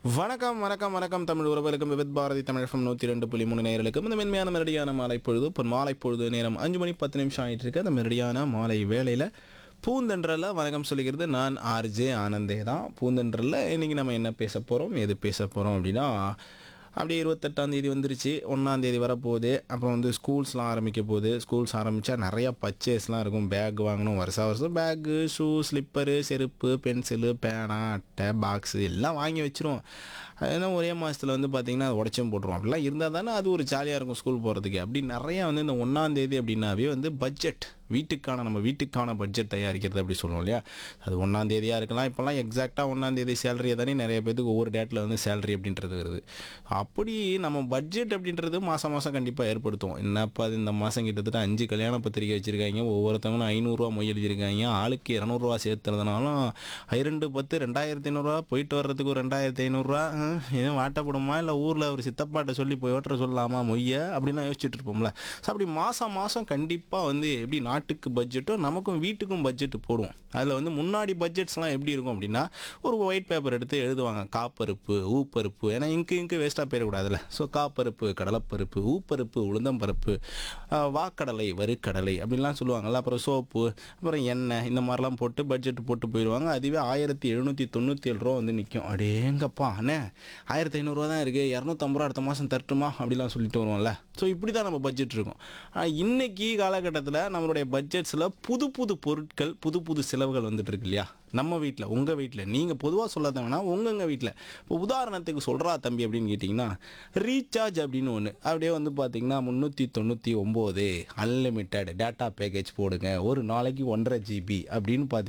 வணக்கம் வணக்கம் வணக்கம் தமிழ் உறவுகளுக்கும் விவித் பாரதி தமிழ் FM நூற்றி ரெண்டு புள்ளி மூணு நேயர்களுக்கும் இந்த மென்மையான மெரடியான மாலை பொழுது இப்போ மாலை பொழுது நேரம் அஞ்சு மணி பத்து நிமிஷம் ஆயிட்டு இருக்கு அந்த மெரடியான மாலை வேளையில் பூந்தென்றல வணக்கம் சொல்லிக்கிறது நான் ஆர்ஜே ஆனந்தே தான் பூந்தென்றல இன்னைக்கு நம்ம என்ன பேச போகிறோம் எது பேச போகிறோம் அப்படின்னா அப்படியே இருபத்தெட்டாம் தேதி வந்துருச்சு ஒன்றாம் தேதி வரப்போகுது அப்புறம் வந்து ஸ்கூல்ஸ்லாம் ஆரம்பிக்க போகுது ஸ்கூல்ஸ் ஆரம்பித்தா நிறையா பர்ச்சேஸ்லாம் இருக்கும் பேக் வாங்கணும் வருஷம் வருஷம் பேக்கு ஷூ ஸ்லிப்பரு செருப்பு பென்சிலு பேனா அட்டை பாக்ஸு எல்லாம் வாங்கி வச்சிருவோம் ஏன்னா ஒரே மாதத்தில் வந்து பார்த்திங்கன்னா அதை உடச்சும் போட்டுருவோம் அப்படிலாம் இருந்தால் தானே அது ஒரு ஜாலியாக இருக்கும் ஸ்கூல் போகிறதுக்கு அப்படி நிறையா வந்து இந்த ஒன்றாம் தேதி அப்படின்னாவே வந்து பட்ஜெட் வீட்டுக்கான நம்ம வீட்டுக்கான பட்ஜெட் தயாரிக்கிறது அப்படி சொல்லுவோம் இல்லையா அது ஒன்றாம் தேதியாக இருக்கலாம் இப்போல்லாம் எக்ஸாக்டாக ஒன்றாம் தேதி சேலரியை தானே நிறைய பேருக்கு ஒவ்வொரு டேட்டில் வந்து சேலரி அப்படின்றது வருது அப்படி நம்ம பட்ஜெட் அப்படின்றது மாதம் மாதம் கண்டிப்பாக ஏற்படுத்துவோம் என்னப்பா அது இந்த மாதம் கிட்டத்தட்ட அஞ்சு கல்யாண பத்திரிக்கை வச்சுருக்காங்க ஒவ்வொருத்தவங்களும் ஐநூறுரூவா மொய் எழுதியிருக்காங்க ஆளுக்கு இரநூறுவா சேர்த்துறதுனாலும் இரண்டு பத்து ரெண்டாயிரத்தி ஐநூறுரூவா போயிட்டு வர்றதுக்கு ஒரு ரெண்டாயிரத்தி ஐநூறுரூவா ஏன் வாட்டப்படுமா இல்லை ஊரில் ஒரு சித்தப்பாட்ட சொல்லி போய் ஓட்டுற சொல்லலாமா மொய்ய அப்படின்லாம் யோசிச்சுட்டு இருப்போம்ல ஸோ அப்படி மாதம் மாதம் கண்டிப்பாக வந்து எப்படி நாட்டுக்கு பட்ஜெட்டோ நமக்கும் வீட்டுக்கும் பட்ஜெட் போடுவோம் அதில் வந்து முன்னாடி பட்ஜெட்ஸ்லாம் எப்படி இருக்கும் அப்படின்னா ஒரு ஒயிட் பேப்பர் எடுத்து எழுதுவாங்க காப்பருப்பு ஊப்பருப்பு ஏன்னா இங்கு இங்கு வேஸ்ட்டாக போயிடக்கூடாதுல்ல ஸோ காப்பருப்பு கடலைப்பருப்பு ஊப்பருப்பு உளுந்தம்பருப்பு ஆஹ், வாக்கடலை வறுக்கடலை அப்படின்லாம் சொல்லுவாங்கல்ல அப்புறம் சோப்பு அப்புறம் எண்ணெய் இந்த மாதிரிலாம் போட்டு பட்ஜெட் போட்டு போயிடுவாங்க அதுவே ஆயிரத்தி எழுநூற்றி தொண்ணூற்றி ஏழு ரூபா வந்து நிற்கும் அடேங்கப்பா அண்ணே ஆயிரத்தி ஐநூறுரூவா தான் இருக்குது இரநூத்தம்பது ரூபா அடுத்த மாதம் தரட்டுமா அப்படிலாம் சொல்லிட்டு வருவோம்ல ஸோ இப்படி தான் நம்ம பட்ஜெட் இருக்கும் ஆனால் இன்னைக்கு காலகட்டத்தில் நம்மளுடைய பட்ஜெட்ஸில் புது புது பொருட்கள் புது புது செலவுகள் வந்துட்டு இருக்கு இல்லையா நம்ம வீட்டில் உங்கள் வீட்டில் நீங்கள் பொதுவாக சொல்லாத வேணா உங்கங்க வீட்டில் இப்போ உதாரணத்துக்கு சொல்கிறா தம்பி அப்படின்னு கேட்டிங்கன்னா ரீசார்ஜ் அப்படின்னு ஒன்று அப்படியே வந்து பார்த்தீங்கன்னா முந்நூற்றி தொண்ணூற்றி ஒம்பது அன்லிமிட்டெட் டேட்டா பேக்கேஜ் போடுங்க ஒரு நாளைக்கு ஒன்றரை ஜிபி அப்படின்னு பார்த்தீங்கன்னா